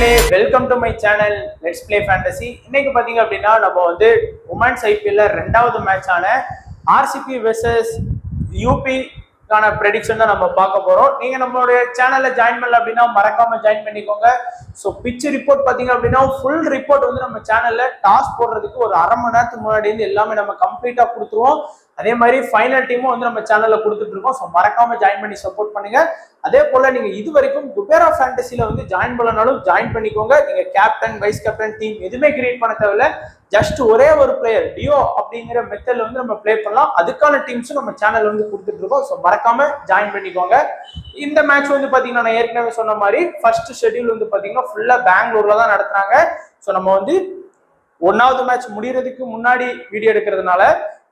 மக்களே welcome to my channel let's play fantasy இன்னைக்கு பாத்தீங்க அப்படின்னா நம்ம வந்து உமன்ஸ் ஐபிஎல்ல ரெண்டாவது மேட்சான ஆர்சிபி வெர்சஸ் யூபி கான ப்ரெடிக்ஷன் தான் நம்ம பார்க்க போறோம் நீங்க நம்மளுடைய சேனல்ல ஜாயின் பண்ணல அப்படின்னா மறக்காம ஜாயின் பண்ணிக்கோங்க ஸோ பிச் ரிப்போர்ட் பாத்தீங்க அப்படின்னா ஃபுல் ரிப்போர்ட் வந்து நம்ம சேனல்ல டாஸ் போடுறதுக்கு ஒரு அரை மணி நேரத்துக்கு முன்னாடி இருந்து எல்லாமே நம்ம கம்ப்ளீட்டா கொடுத்துருவோம் அதே மாதிரி ஃபைனல் டீமும் வந்து நம்ம சேனல்ல கொடுத்துட்டு இருக்கோம் ஸோ மறக்காம ஜாயின் பண்ணி சப்போர்ட் பண்ணுங்க அதே போல நீங்க இது வரைக்கும் குபேரா ஃபேண்டசில வந்து ஜாயின் பண்ணனாலும் ஜாயின் பண்ணிக்கோங்க நீங்க கேப்டன் வைஸ் கேப்டன் டீம் எதுவுமே கிரியேட் பண்ண தேவையில்ல ஜஸ்ட் ஒரே ஒரு பிளேயர் டியோ அப்படிங்கிற மெத்தட்ல வந்து நம்ம ப்ளே பண்ணலாம் அதுக்கான டீம்ஸும் நம்ம சேனல் வந்து கொடுத்துட்டு இருக்கோம் ஸோ மறக்காம ஜாயின் பண்ணிக்கோங்க இந்த மேட்ச் வந்து பாத்தீங்கன்னா நான் ஏற்கனவே சொன்ன மாதிரி ஃபர்ஸ்ட் ஷெட்யூல் வந்து பாத்தீங்கன்னா ஃபுல்லா பெங்களூர்ல தான் நடத்துறாங்க ஸோ நம்ம வந்து ஒன்னாவது மேட்ச் முடியறதுக்கு முன்னாடி வீடியோ எடுக்கிறதுனால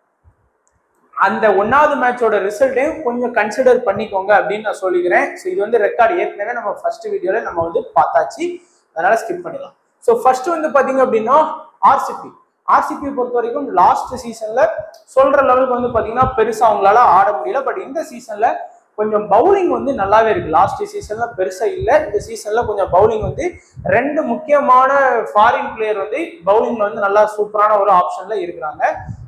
அந்த ஒன்னாவது மேட்சோட ரிசல்ட்டையும் கொஞ்சம் கன்சிடர் பண்ணிக்கோங்க அப்படின்னு நான் சொல்லிக்கிறேன் ஸோ இது வந்து ரெக்கார்டு ஏற்கனவே நம்ம ஃபர்ஸ்ட் வீடியோல நம்ம வந்து பார்த்தாச்சு அதனால ஸ்கிப் பண்ணிடலாம் ஸோ ஃபர்ஸ்ட் வந்து பாத்தீங்க அப்படின்னா ஆர்சிபி ஆர்சிபி பொறுத்த வரைக்கும் லாஸ்ட் சீசன்ல சொல்ற லெவலுக்கு வந்து பாத்தீங்கன்னா பெருசா அவங்களால ஆட முடியல பட் இந்த சீசன்ல கொஞ்சம் பவுலிங் வந்து நல்லாவே இருக்கு லாஸ்ட் சீசன்ல பெருசா இல்ல இந்த சீசன்ல கொஞ்சம் பவுலிங் வந்து ரெண்டு முக்கியமான ஃபாரின் பிளேயர் வந்து பவுலிங்ல வந்து நல்லா சூப்பரான ஒரு ஆப்ஷன்ல இருக்கிறாங்க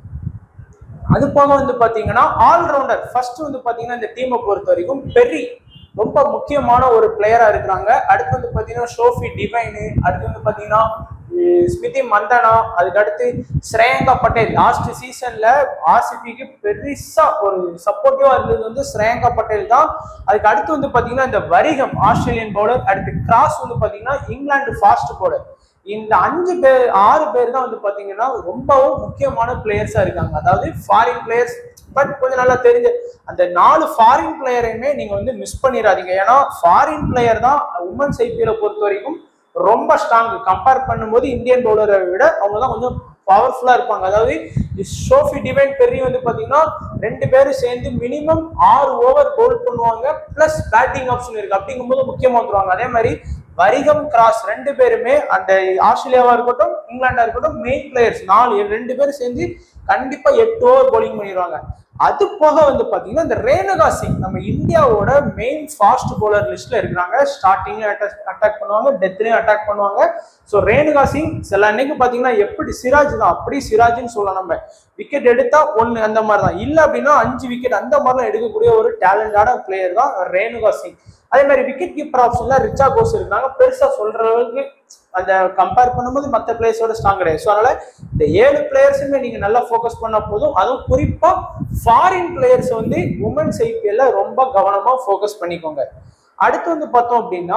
அது போக வந்து பாத்தீங்கன்னா ஆல்ரவுண்டர் ஃபர்ஸ்ட் வந்து பாத்தீங்கன்னா இந்த டீமை பொறுத்த வரைக்கும் பெரி ரொம்ப முக்கியமான ஒரு பிளேயரா இருக்கிறாங்க அடுத்து வந்து பாத்தீங்கன்னா ஷோஃபி டிவைனு அடுத்து வந்து பாத்தீங்கன்னா உம், ஸ்மிதி மந்தனா அதுக்கு அடுத்து ஸ்ரேயங்கா பட்டேல் லாஸ்ட் சீசன்ல ஆர்சிபிக்கு பெருசா ஒரு சப்போர்ட்டிவா இருந்தது வந்து ஸ்ரேயங்கா பட்டேல் தான் அதுக்கு அடுத்து வந்து பாத்தீங்கன்னா இந்த வரிகம் ஆஸ்திரேலியன் பவுலர் அடுத்து கிராஸ் வந்து பாத்தீங்கன்னா இங்கிலாந்து ஃபாஸ்ட் பவுலர் இந்த அஞ்சு பேர் ஆறு பேர் தான் வந்து பாத்தீங்கன்னா ரொம்பவும் முக்கியமான பிளேயர்ஸா இருக்காங்க அதாவது ஃபாரின் பிளேயர்ஸ் பட் கொஞ்சம் நல்லா தெரிஞ்ச அந்த நாலு ஃபாரின் பிளேயரையுமே நீங்க வந்து மிஸ் பண்ணிடாதீங்க ஏன்னா ஃபாரின் பிளேயர் தான் உமன்ஸ் ஐபிஎல் பொறுத்த வரைக்கும் ரொம்ப ஸ்ட்ராங் கம்பேர் பண்ணும்போது இந்தியன் பவுலரை விட அவங்க தான் கொஞ்சம் பவர்ஃபுல்லா இருப்பாங்க அதாவது ஷோஃபி டிவைன் பெரிய வந்து பாத்தீங்கன்னா ரெண்டு பேரும் சேர்ந்து மினிமம் ஆறு ஓவர் பவுல் பண்ணுவாங்க பிளஸ் பேட்டிங் ஆப்ஷன் இருக்கு அப்படிங்கும்போது முக்கியமா வந்துருவாங்க அதே மாதிரி வரிகம் கிராஸ் ரெண்டு பேருமே அந்த ஆஸ்திரேலியாவா இருக்கட்டும் இங்கிலாண்டா இருக்கட்டும் மெயின் பிளேயர்ஸ் நாலு ரெண்டு பேரும் சேர்ந்து கண்டிப்பா எட்டு ஓவர் bowling பண்ணிடுவாங்க அது போக வந்து பாத்தீங்கன்னா இந்த ரேணுகா சிங் நம்ம இந்தியாவோட மெயின் ஃபாஸ்ட் bowler லிஸ்ட்ல இருக்கிறாங்க ஸ்டார்டிங்ல அட்டாக் பண்ணுவாங்க டெத்லயும் அட்டாக் பண்ணுவாங்க ஸோ ரேணுகா சிங் சில அன்னைக்கு பாத்தீங்கன்னா எப்படி சிராஜ் தான் அப்படி சிராஜ்னு சொல்லலாம் நம்ம விக்கெட் எடுத்தா ஒன்னு அந்த மாதிரி தான் இல்ல அப்படின்னா அஞ்சு விக்கெட் அந்த மாதிரிலாம் எடுக்கக்கூடிய ஒரு டேலண்டான பிளேயர் தான் ரேணுகா சிங் அதே மாதிரி விக்கெட் கீப்பர் ஆப்ஷன்ல ரிச்சா கோஸ் இருக்காங்க பெருசா சொல்ற அளவுக்கு அந்த கம்பேர் பண்ணும்போது மற்ற பிளேயர்ஸோட ஸ்ட்ராங் கிடையாது ஸோ அதனால இந்த ஏழு பிளேயர்ஸுமே நீங்க நல்லா ஃபோக்கஸ் பண்ண போதும் அதுவும் குறிப்பா ஃபாரின் பிளேயர்ஸ் வந்து உமன்ஸ் ஐபிஎல்ல ரொம்ப கவனமா ஃபோக்கஸ் பண்ணிக்கோங்க அடுத்து வந்து பார்த்தோம் அப்படின்னா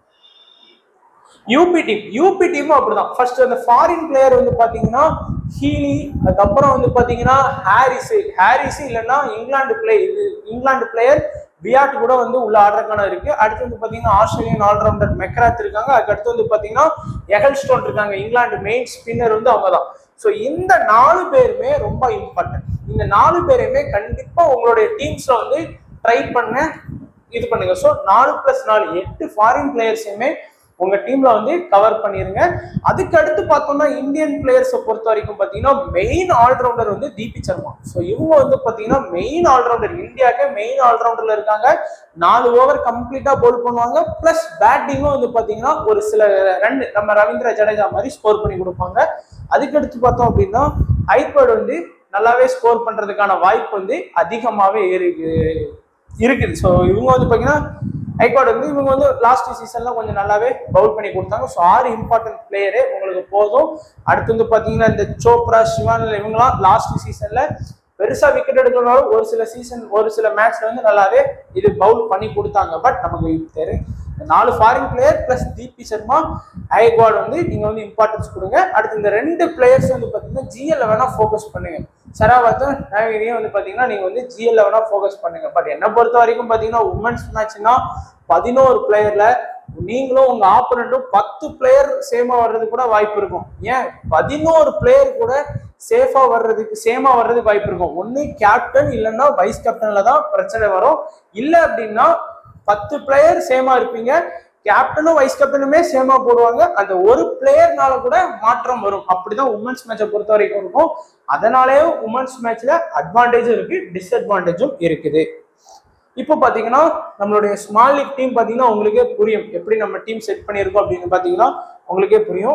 யூபி டீம் யூபி டீமும் அப்படிதான் ஃபர்ஸ்ட் அந்த ஃபாரின் பிளேயர் வந்து பாத்தீங்கன்னா ஹீலி அதுக்கப்புறம் வந்து பாத்தீங்கன்னா ஹாரிஸ் ஹாரிஸ் இல்லைன்னா இங்கிலாந்து பிளே இது இங்கிலாந்து பிளேயர் வியாட் கூட வந்து உள்ள ஆடுறதுக்கான இருக்கு அடுத்து வந்து பாத்தீங்கன்னா ஆஸ்திரேலியன் ஆல்ரவுண்டர் மெக்ராத் இருக்காங்க அதுக்கு அடுத்து வந்து பாத்தீங்கன்னா எகல்ஸ்டோன் இருக்காங்க இங்கிலாந்து மெயின் ஸ்பின்னர் வந்து அவங்க தான் ஸோ இந்த நாலு பேருமே ரொம்ப இம்பார்ட்டன்ட் இந்த நாலு பேரையுமே கண்டிப்பா உங்களுடைய டீம்ஸ்ல வந்து ட்ரை பண்ண இது பண்ணுங்க ஸோ நாலு பிளஸ் நாலு எட்டு ஃபாரின் பிளேயர்ஸையுமே உங்க டீம்ல வந்து கவர் பண்ணிருங்க அதுக்கு அடுத்து பார்த்தோம்னா இந்தியன் பிளேயர்ஸை பொறுத்த வரைக்கும் பார்த்தீங்கன்னா மெயின் ஆல்ரவுண்டர் வந்து தீபி சர்மா ஸோ இவங்க வந்து பார்த்தீங்கன்னா மெயின் ஆல்ரவுண்டர் இந்தியாவுக்கு மெயின் ஆல்ரவுண்டர்ல இருக்காங்க நாலு ஓவர் கம்ப்ளீட்டா போல் பண்ணுவாங்க பிளஸ் பேட்டிங்கும் வந்து பார்த்தீங்கன்னா ஒரு சில ரன் நம்ம ரவீந்திர ஜடேஜா மாதிரி ஸ்கோர் பண்ணி கொடுப்பாங்க அதுக்கு அடுத்து பார்த்தோம் அப்படின்னா ஐபேட் வந்து நல்லாவே ஸ்கோர் பண்றதுக்கான வாய்ப்பு வந்து அதிகமாகவே இருக்கு இருக்குது ஸோ இவங்க வந்து பார்த்தீங்கன்னா ஐகாட் வந்து இவங்க வந்து லாஸ்ட் சீசன்ல கொஞ்சம் நல்லாவே பவுல் பண்ணி கொடுத்தாங்க ஸோ ஆறு இம்பார்ட்டன்ட் பிளேயரே உங்களுக்கு போதும் அடுத்து வந்து பார்த்தீங்கன்னா இந்த சோப்ரா சிவான் இவங்கலாம் லாஸ்ட் சீசன்ல பெருசா விக்கெட் எடுக்கணும்னாலும் ஒரு சில சீசன் ஒரு சில மேட்ச்ல வந்து நல்லாவே இது பவுல் பண்ணி கொடுத்தாங்க பட் நமக்கு தெரியும் இந்த நாலு foreign player plus Deepti Sharma Gayakwad வந்து நீங்க வந்து இம்பார்ட்டன்ஸ் கொடுங்க அடுத்து இந்த ரெண்டு பிளேயர்ஸ் வந்து பாத்தீங்கன்னா ஜிஎல்ல வேணா ஃபோக்கஸ் பண்ணுங்க சராவத்தும் நாகரியும் வந்து பாத்தீங்கன்னா நீங்க வந்து ஜிஎல்ல வேணா ஃபோக்கஸ் பண்ணுங்க பட் என்ன பொறுத்த வரைக்கும் பாத்தீங்கன்னா உமன்ஸ் மேட்ச்னா பதினோரு பிளேயர்ல நீங்களும் உங்க ஆப்போனண்ட்டும் பத்து பிளேயர் சேமா வர்றதுக்கு கூட வாய்ப்பு இருக்கும் ஏன் பதினோரு பிளேயர் கூட சேஃபா வர்றதுக்கு சேமா வர்றதுக்கு வாய்ப்பு இருக்கும் ஒண்ணு கேப்டன் இல்லைன்னா வைஸ் கேப்டன்ல தான் பிரச்சனை வரும் இல்ல அப்படின்னா பத்து பிளேயர் சேமா இருப்பீங்க கேப்டனும் வைஸ் கேப்டனுமே சேமா போடுவாங்க அந்த ஒரு பிளேயர்னால கூட மாற்றம் வரும் அப்படிதான் உமன்ஸ் மேட்சை பொறுத்த வரைக்கும் இருக்கும் அதனாலேயே உமன்ஸ் மேட்ச்ல அட்வான்டேஜும் இருக்கு டிஸ்அட்வான்டேஜும் இருக்குது இப்போ பார்த்தீங்கன்னா நம்மளுடைய ஸ்மால் லீக் டீம் பார்த்தீங்கன்னா உங்களுக்கே புரியும் எப்படி நம்ம டீம் செட் பண்ணியிருக்கோம் அப்படின்னு பார்த்தீங்கன்னா உங்களுக்கே புரியும்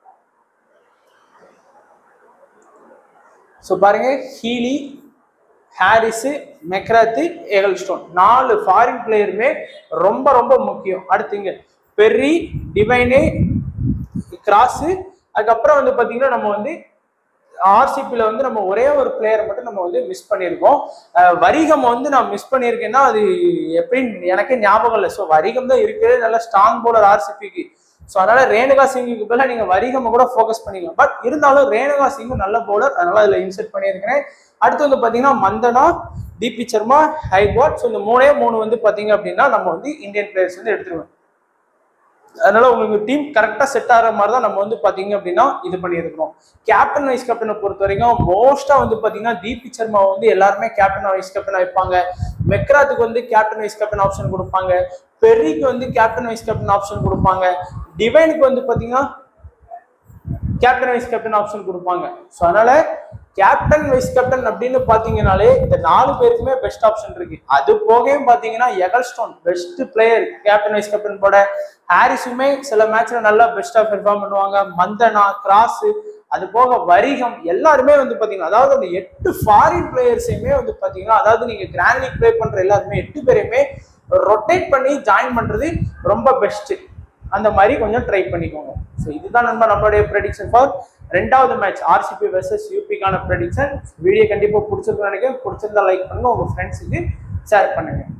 ஸோ பாருங்க ஹீலி ஹாரிஸு மெக்ராத்து ஏகல்ஸ்டோன் நாலு ஃபாரின் பிளேயருமே ரொம்ப ரொம்ப முக்கியம் அடுத்துங்க பெர்ரி டிவைனு கிராஸு அதுக்கப்புறம் வந்து பார்த்தீங்கன்னா நம்ம வந்து ஆர்சிபியில் வந்து நம்ம ஒரே ஒரு பிளேயர் மட்டும் நம்ம வந்து மிஸ் பண்ணியிருக்கோம் அஹ் வரிகம் வந்து நான் மிஸ் பண்ணியிருக்கேன்னா அது எப்படின்னு எனக்கே ஞாபகம் இல்லை ஸோ வரிகம் தான் இருக்குது நல்ல ஸ்ட்ராங் போலர் ஆர்சிபிக்கு ஸோ அதனால ரேணுகா சிங்குக்கு பதிலாக நீங்கள் வரிகம் கூட ஃபோக்கஸ் பண்ணிக்கலாம் பட் இருந்தாலும் ரேணுகா சிங்கும் நல்ல போலர் அதனால அதில் இன்செர்ட் பண்ணியிருக்கிறேன் அடுத்து வந்து பார்த்தீங்கன்னா மந்தனா டிபி சர்மா ஹைக்வாட் ஸோ இந்த மூணே மூணு வந்து பார்த்தீங்க அப்படின்னா நம்ம வந்து இந்தியன் பிளேயர்ஸ் வந்து எடுத்துருவோம் அதனால உங்களுக்கு டீம் கரெக்டாக செட் ஆகிற மாதிரி தான் நம்ம வந்து பார்த்தீங்க அப்படின்னா இது பண்ணியிருக்கிறோம் கேப்டன் வைஸ் கேப்டனை பொறுத்த வரைக்கும் மோஸ்டா வந்து பார்த்தீங்கன்னா தீபி சர்மா வந்து எல்லாருமே கேப்டன் வைஸ் கேப்டன் வைப்பாங்க மெக்ராத்துக்கு வந்து கேப்டன் வைஸ் கேப்டன் ஆப்ஷன் கொடுப்பாங்க பெர்ரிக்கு வந்து கேப்டன் வைஸ் கேப்டன் ஆப்ஷன் கொடுப்பாங்க டிவைனுக்கு வந்து பார்த்தீங்கன்னா கேப்டன் வைஸ் கேப்டன் ஆப்ஷன் கொடுப்பாங்க ஸோ அதனால கேப்டன் வைஸ் கேப்டன் அப்படின்னு பார்த்தீங்கனாலே இந்த நாலு பேருக்குமே பெஸ்ட் ஆப்ஷன் இருக்கு அது போகவும் பார்த்தீங்கன்னா Ecclestone best player captain vice captain போட ஹாரிஸுமே சில மேட்ச்ல நல்லா பெஸ்டா பெர்ஃபார்ம் பண்ணுவாங்க மந்தனா கிராஸ் அது போக வரிகம் எல்லாருமே வந்து பாத்தீங்கன்னா அதாவது அந்த எட்டு ஃபாரின் பிளேயர்ஸையுமே வந்து பாத்தீங்கன்னா அதாவது நீங்க கிராண்ட் லீக் ப்ளே பண்ற எல்லாருமே எட்டு பேரையுமே ரொட்டேட் பண்ணி ஜாயின் பண்றது ரொம்ப பெஸ்ட் அந்த மாதிரி கொஞ்சம் ட்ரை பண்ணிக்கோங்க ஸோ இதுதான் நம்ம நம்மளுடைய ப்ரெடிக்ஷன் ஃபார் ரெண்டாவது மேட்ச் ஆர்சிபி வெர்சஸ் யூபிக்கான ப்ரெடிக்ஷன் வீடியோ கண்டிப்பாக பிடிச்சிருக்குன்னு நினைக்கிறேன் பிடிச்சிருந்தா லைக் பண்ணுங்க உங்க ஃப்ரெண்ட்ஸுக்கு ஷேர் பண்ணுங்க